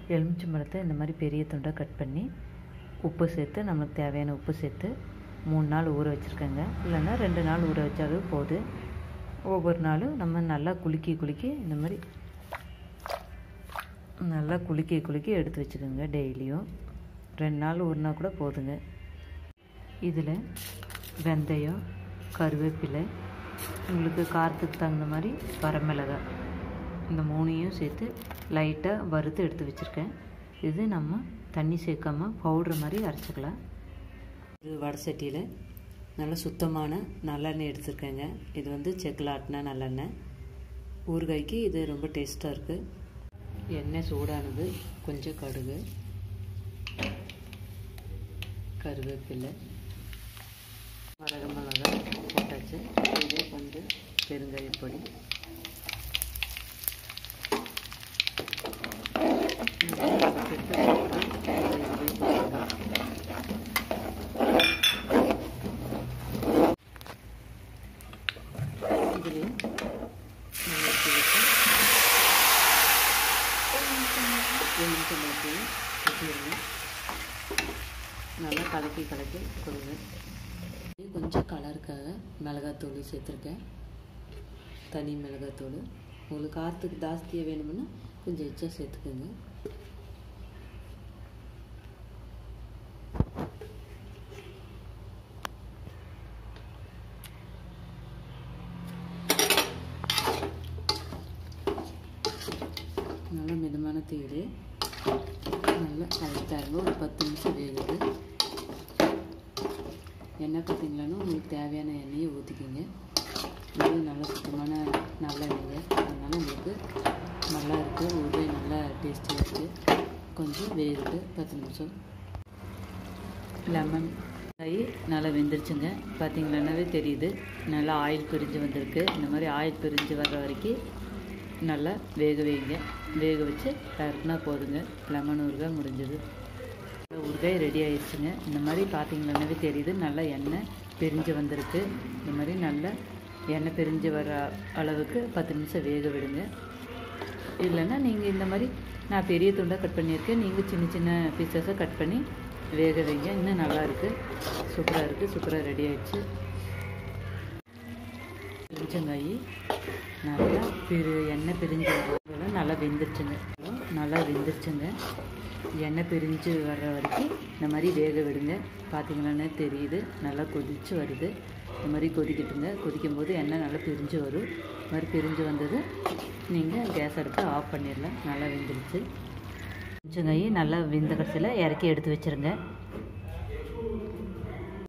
எலுமிச்சம்பழத்தை இந்த மாதிரி பெரிய துண்டாக கட் பண்ணி உப்பு சேர்த்து நம்மளுக்கு தேவையான உப்பு சேர்த்து மூணு நாள் ஊற வச்சுருக்கேங்க இல்லைன்னா ரெண்டு நாள் ஊற வச்சாலும் போதும் ஒவ்வொரு நாளும் நம்ம நல்லா குலுக்கி குலுக்கி இந்த மாதிரி நல்லா குலுக்கி குலுக்கி எடுத்து வச்சுக்கோங்க டெய்லியும் ரெண்டு நாள் ஊறினா கூட போதுங்க இதில் வெந்தயம் கருவேப்பிலை உங்களுக்கு காரத்துக்கு தகுந்த மாதிரி வரமிளகாய் இந்த மூணையும் சேர்த்து லைட்டாக வறுத்து எடுத்து வச்சுருக்கேன் இது நம்ம தண்ணி சேர்க்காம பவுட்ரு மாதிரி அரைச்சிக்கலாம் இது வடை சட்டியில் நல்ல சுத்தமான நல்லெண்ணெய் எடுத்துருக்கேங்க இது வந்து செக்கில் ஆட்டின நல்லெண்ணெய் ஊறுகாய்க்கு இது ரொம்ப டேஸ்ட்டாக இருக்குது எண்ணெய் சூடானது கொஞ்சம் கடுகு கருவேப்பிலை வரக மிளகாய் போட்டாச்சு இதே கொஞ்சம் பெருங்காயப்பொடி இதுலேயே நம்ம எடுத்து வச்சு எலுமிச்சம்பழத்தையும் ஊற்றிடுங்க நல்லா கலக்கி கலக்கி கொடுங்க இது கொஞ்சம் கலருக்காக மிளகாத்தூள் சேர்த்துருக்கேன் தனி மிளகாத்தூள் உங்களுக்கு காரத்துக்கு ஜாஸ்தியாக வேணுமுன்னா கொஞ்சம் எச்சா சேர்த்துக்கோங்க நல்ல மிதமான தீர் நல்லா கலக்கிட்டாருங்க ஒரு பத்து நிமிஷம் வேகுது எண்ணெய் பார்த்தீங்களான்னா உங்களுக்கு தேவையான எண்ணெயை ஊற்றிக்கிங்க இது நல்ல சுத்தமான நல்லெண்ணெய்ங்க அதனால் உங்களுக்கு நல்லா இருக்குது ஊறுகாய் நல்லா டேஸ்டியாக இருக்குது கொஞ்சம் வேகுது பத்து நிமிஷம் லெமன் காய் நல்லா வெந்துருச்சுங்க பார்த்தீங்களானாவே தெரியுது நல்லா ஆயில் பிரிஞ்சு வந்திருக்கு இந்த மாதிரி ஆயில் பிரிஞ்சு வர்ற வரைக்கும் நல்லா வேக வைங்க வேக வச்சு இறக்குனா போதுங்க லெமன் ஊறுகாய் முடிஞ்சது ஊறுகாய் ரெடி ஆயிடுச்சுங்க இந்த மாதிரி பார்த்தீங்கன்னாவே தெரியுது நல்லா எண்ணெய் பிரிஞ்சு வந்திருக்கு இந்த மாதிரி நல்லா எண்ணெய் பிரிஞ்சு வர அளவுக்கு பத்து நிமிஷம் வேக விடுங்க இல்லைன்னா நீங்கள் இந்த மாதிரி நான் பெரிய துண்டாக கட் பண்ணியிருக்கேன் நீங்கள் சின்ன சின்ன பீசஸாக கட் பண்ணி வேக வைங்க இன்னும் நல்லா இருக்குது சூப்பராக இருக்குது சூப்பராக ரெடி ஆயிடுச்சு எலுமிச்சங்காய் நல்லா பிரி எண்ணெய் பிரிஞ்சு வர நல்லா வெந்துருச்சுங்க நல்லா வெந்துருச்சுங்க எண்ணெய் பிரிஞ்சு வர்ற வரைக்கும் இந்த மாதிரி வேக விடுங்க பார்த்தீங்களானே தெரியுது நல்லா கொதிச்சு வருது இந்த மாதிரி கொதிக்கட்டுங்க கொதிக்கும் போது எண்ணெய் நல்லா பிரிஞ்சு வரும் இந்த மாதிரி பிரிஞ்சு வந்தது நீங்கள் கேஸ் அடுப்பை ஆஃப் பண்ணிடலாம் நல்லா வெந்துருச்சு எலுமிச்சங்காய் நல்லா வெந்த கடைசியில் இறக்கி எடுத்து வச்சுருங்க